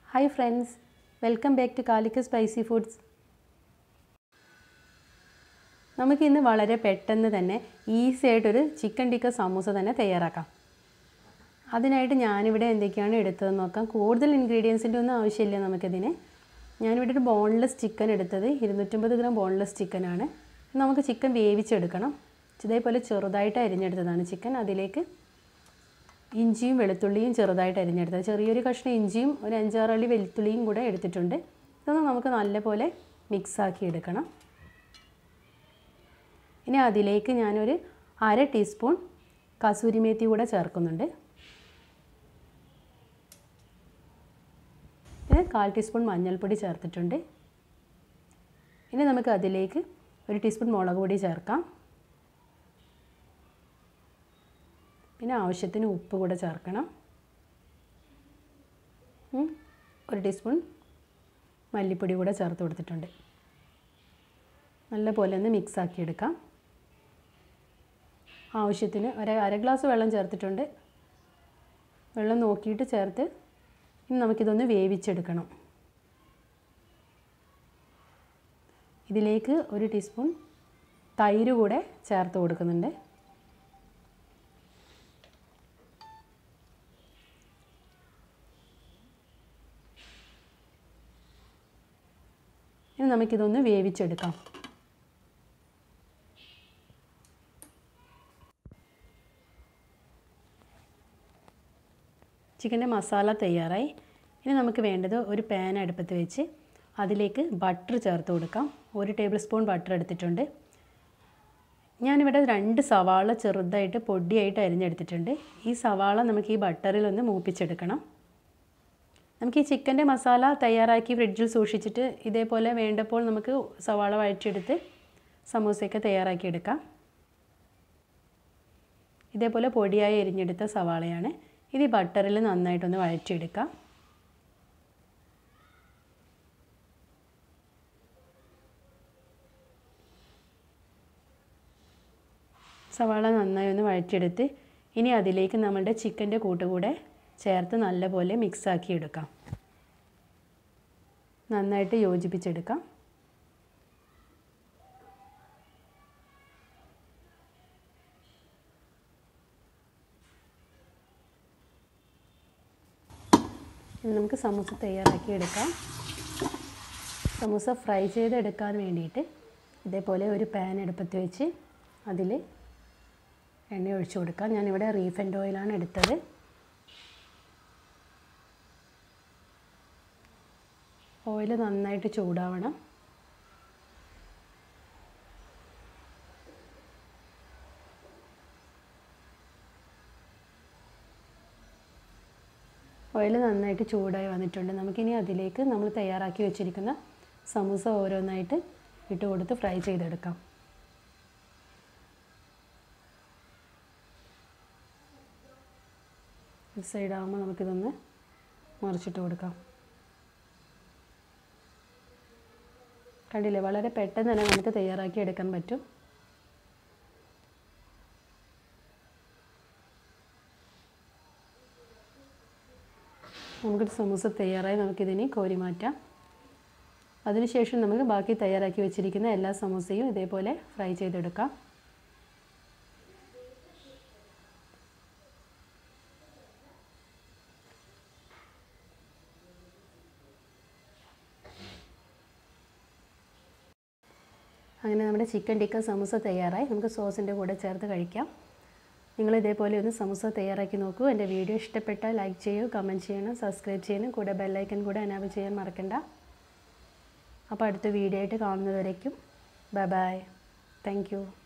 hi friends welcome back to Kalikka spicy foods നമുക്കിന്ന് വളരെ പെട്ടെന്ന് തന്നെ ഈസി ആയിട്ടൊരു ചിക്കൻ ടിക്ക സമൂസ തന്നെ തയ്യാറാക്കാം അതിനായിട്ട് ഞാനിവിടെ എന്തൊക്കെയാണ് എടുത്തതെന്ന് നോക്കാം കൂടുതൽ ഇൻഗ്രീഡിയൻസിൻ്റെ ഒന്നും ആവശ്യമില്ല നമുക്കിതിന് ഞാനിവിടെ ഒരു ബോൺലെസ് ചിക്കൻ എടുത്തത് ഇരുന്നൂറ്റമ്പത് ഗ്രാം ബോൺലെസ് ചിക്കനാണ് നമുക്ക് ചിക്കൻ വേവിച്ചെടുക്കണം ഇതേപോലെ ചെറുതായിട്ട് അരിഞ്ഞെടുത്തതാണ് ചിക്കൻ അതിലേക്ക് ഇഞ്ചിയും വെളുത്തുള്ളിയും ചെറുതായിട്ട് അരിഞ്ഞെടുത്തത് ചെറിയൊരു കഷ്ണം ഇഞ്ചിയും ഒരു അഞ്ചാറ് അള്ളി വെളുത്തുള്ളിയും കൂടെ എടുത്തിട്ടുണ്ട് ഇതൊന്ന് നമുക്ക് നല്ലപോലെ മിക്സാക്കി എടുക്കണം ഇനി അതിലേക്ക് ഞാനൊരു അര ടീസ്പൂൺ കസൂരി മേത്തി കൂടെ ചേർക്കുന്നുണ്ട് പിന്നെ കാൽ ടീസ്പൂൺ മഞ്ഞൾപ്പൊടി ചേർത്തിട്ടുണ്ട് ഇനി നമുക്ക് അതിലേക്ക് ഒരു ടീസ്പൂൺ മുളക് പൊടി ചേർക്കാം പിന്നെ ആവശ്യത്തിന് ഉപ്പ് കൂടെ ചേർക്കണം ഒരു ടീസ്പൂൺ മല്ലിപ്പൊടി കൂടെ ചേർത്ത് കൊടുത്തിട്ടുണ്ട് നല്ലപോലെ ഒന്ന് മിക്സ് ആക്കി എടുക്കാം ആവശ്യത്തിന് ഒരു അര ഗ്ലാസ് വെള്ളം ചേർത്തിട്ടുണ്ട് വെള്ളം നോക്കിയിട്ട് ചേർത്ത് ഇനി നമുക്കിതൊന്ന് വേവിച്ചെടുക്കണം ഇതിലേക്ക് ഒരു ടീസ്പൂൺ തൈര് കൂടെ ചേർത്ത് കൊടുക്കുന്നുണ്ട് ഇനി നമുക്കിതൊന്ന് വേവിച്ചെടുക്കാം ചിക്കൻ്റെ മസാല തയ്യാറായി ഇനി നമുക്ക് വേണ്ടത് ഒരു പാൻ അടുപ്പത്ത് വെച്ച് അതിലേക്ക് ബട്ടർ ചേർത്ത് കൊടുക്കാം ഒരു ടേബിൾ സ്പൂൺ ബട്ടർ എടുത്തിട്ടുണ്ട് ഞാനിവിടെ രണ്ട് സവാള ചെറുതായിട്ട് പൊടിയായിട്ട് അരിഞ്ഞെടുത്തിട്ടുണ്ട് ഈ സവാള നമുക്ക് ഈ ബട്ടറിൽ ഒന്ന് മൂപ്പിച്ചെടുക്കണം നമുക്ക് ഈ ചിക്കൻ്റെ മസാല തയ്യാറാക്കി ഫ്രിഡ്ജിൽ സൂക്ഷിച്ചിട്ട് ഇതേപോലെ വേണ്ടപ്പോൾ നമുക്ക് സവാള വഴറ്റിയെടുത്ത് സമൂസയൊക്കെ തയ്യാറാക്കി എടുക്കാം ഇതേപോലെ പൊടിയായി എരിഞ്ഞെടുത്ത സവാളയാണ് ഇത് ഈ ബട്ടറിൽ നന്നായിട്ടൊന്ന് വഴറ്റിയെടുക്കാം സവാള നന്നായി ഒന്ന് വഴറ്റിയെടുത്ത് ഇനി അതിലേക്ക് നമ്മളുടെ ചിക്കൻ്റെ കൂട്ടുകൂടെ ചേർത്ത് നല്ലപോലെ മിക്സാക്കി എടുക്കാം നന്നായിട്ട് യോജിപ്പിച്ചെടുക്കാം ഇനി നമുക്ക് സമൂസ തയ്യാറാക്കി എടുക്കാം സമൂസ ഫ്രൈ ചെയ്തെടുക്കാൻ വേണ്ടിയിട്ട് ഇതേപോലെ ഒരു പാൻ എടുപ്പത്ത് വെച്ച് അതിൽ എണ്ണ ഒഴിച്ചു കൊടുക്കാം ഞാനിവിടെ റീഫൻഡ് ഓയിലാണ് എടുത്തത് ഓയിൽ നന്നായിട്ട് ചൂടാവണം ഓയിൽ നന്നായിട്ട് ചൂടായി വന്നിട്ടുണ്ട് നമുക്കിനി അതിലേക്ക് നമ്മൾ തയ്യാറാക്കി വെച്ചിരിക്കുന്ന സമൂസ ഓരോന്നായിട്ട് ഇട്ട് കൊടുത്ത് ഫ്രൈ ചെയ്തെടുക്കാം ഈ സൈഡാകുമ്പോൾ നമുക്കിതൊന്ന് മറിച്ചിട്ട് കൊടുക്കാം കണ്ടില്ലേ വളരെ പെട്ടെന്ന് തന്നെ നമുക്ക് തയ്യാറാക്കി എടുക്കാൻ പറ്റും നമുക്കൊരു സമൂസ തയ്യാറായി നമുക്കിതിനെ കോരി മാറ്റാം അതിനുശേഷം നമുക്ക് ബാക്കി തയ്യാറാക്കി വെച്ചിരിക്കുന്ന എല്ലാ സമൂസയും ഇതേപോലെ ഫ്രൈ ചെയ്തെടുക്കാം അങ്ങനെ നമ്മുടെ ചിക്കൻ ടിക്ക സമൂസ തയ്യാറായി നമുക്ക് സോസിൻ്റെ കൂടെ ചേർത്ത് കഴിക്കാം നിങ്ങൾ ഇതേപോലെ ഒന്ന് സമൂസ തയ്യാറാക്കി നോക്കൂ എൻ്റെ വീഡിയോ ഇഷ്ടപ്പെട്ടാൽ ലൈക്ക് ചെയ്യൂ കമൻറ്റ് ചെയ്യണം സബ്സ്ക്രൈബ് ചെയ്യണം കൂടെ ബെല്ലൈക്കൻ കൂടെ എനാബിൾ ചെയ്യാൻ മറക്കണ്ട അപ്പോൾ അടുത്ത വീഡിയോ ആയിട്ട് കാണുന്നതുവരേക്കും ബൈ ബൈ താങ്ക്